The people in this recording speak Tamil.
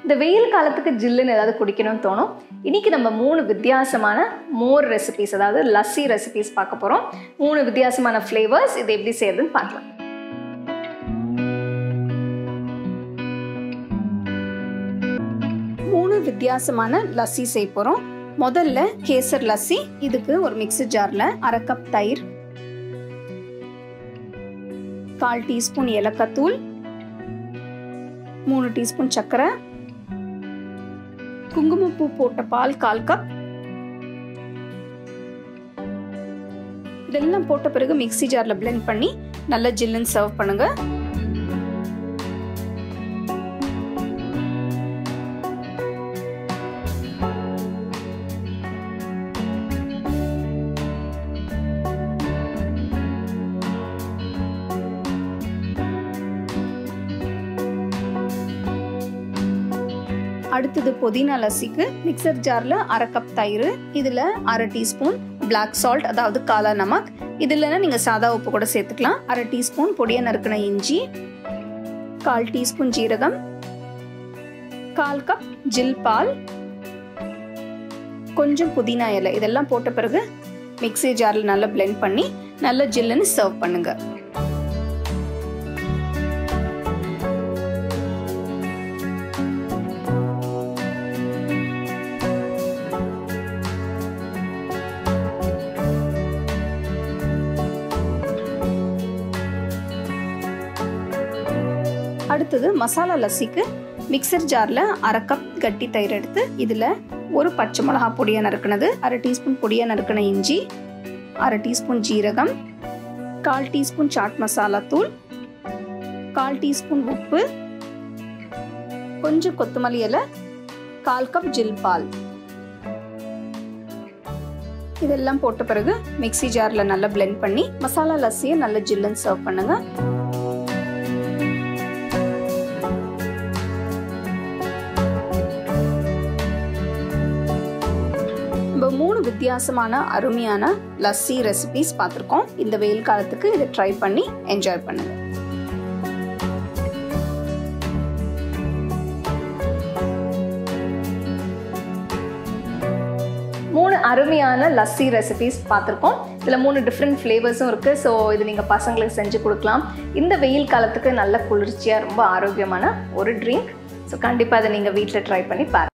இந்த வெயில் காலத்துக்கு ஜில்லுன்னு ஏதாவது குடிக்கணும்னு தோணும் இன்னைக்கு நம்ம மூணு வித்தியாசமான மோர் ரெசிபிஸ் அதாவது லஸ்ஸி ரெசிபிஸ் பார்க்க போகிறோம் மூணு வித்தியாசமான ஃப்ளேவர்ஸ் இது எப்படி செய்யறதுன்னு பார்க்கலாம் மூணு வித்தியாசமான லஸ்ஸி செய்ய போகிறோம் முதல்ல கேசர் லஸ்ஸி இதுக்கு ஒரு மிக்ஸி ஜாரில் அரை கப் தயிர் கால் டீஸ்பூன் ஏலக்காத்தூள் மூணு டீஸ்பூன் சர்க்கரை குங்குமப்பூ போட்ட பால் கால் கப் இதெல்லாம் போட்ட பிறகு மிக்ஸி ஜாரில் பிளெண்ட் பண்ணி நல்லா ஜில்லுன்னு சர்வ் பண்ணுங்க அடுத்தது புதினா லஸ்ஸிக்கு மிக்சர் ஜாரில் அரை கப் தயிர் இதில் அரை டீஸ்பூன் பிளாக் சால்ட் அதாவது காலா நமக் இது இல்லைன்னா நீங்கள் சாதா உப்பு கூட சேர்த்துக்கலாம் அரை டீஸ்பூன் பொடியை நறுக்கின இஞ்சி கால் டீஸ்பூன் ஜீரகம் கால் கப் ஜில் பால் கொஞ்சம் புதினா இலை இதெல்லாம் போட்ட பிறகு மிக்ஸி ஜாரில் நல்லா பிளெண்ட் பண்ணி நல்லா ஜில்லுன்னு சர்வ் பண்ணுங்கள் அடுத்தது மசாலா லஸ்ஸிக்கு மிக்சர் ஜாரில் அரை கப் கட்டி தயிர் எடுத்து இதில் ஒரு பச்சை மிளகா பொடியாக நறுக்கினது அரை டீஸ்பூன் பொடியாக நறுக்கின இஞ்சி அரை டீஸ்பூன் ஜீரகம் கால் டீஸ்பூன் சாட் மசாலா தூள் கால் டீஸ்பூன் உப்பு கொஞ்சம் கொத்தமல்லி இலை கால் கப் ஜில் பால் இதெல்லாம் போட்ட பிறகு மிக்ஸி ஜாரில் நல்லா பிளெண்ட் பண்ணி மசாலா லஸ்ஸியை நல்லா ஜில்லுன்னு சர்வ் பண்ணுங்கள் நம்ம மூணு வித்தியாசமான அருமையான லஸ்ஸி ரெசிபிஸ் பார்த்துருக்கோம் இந்த வெயில் காலத்துக்கு இதை ட்ரை பண்ணி என்ஜாய் பண்ணுங்க மூணு அருமையான லஸ்ஸி ரெசிபிஸ் பார்த்துருக்கோம் இதில் மூணு டிஃப்ரெண்ட் ஃப்ளேவர்ஸும் இருக்குது ஸோ இது நீங்கள் பசங்களுக்கு செஞ்சு கொடுக்கலாம் இந்த வெயில் காலத்துக்கு நல்ல குளிர்ச்சியாக ரொம்ப ஆரோக்கியமான ஒரு ட்ரிங்க் ஸோ கண்டிப்பாக அதை நீங்கள் வீட்டில் ட்ரை பண்ணி பாருங்கள்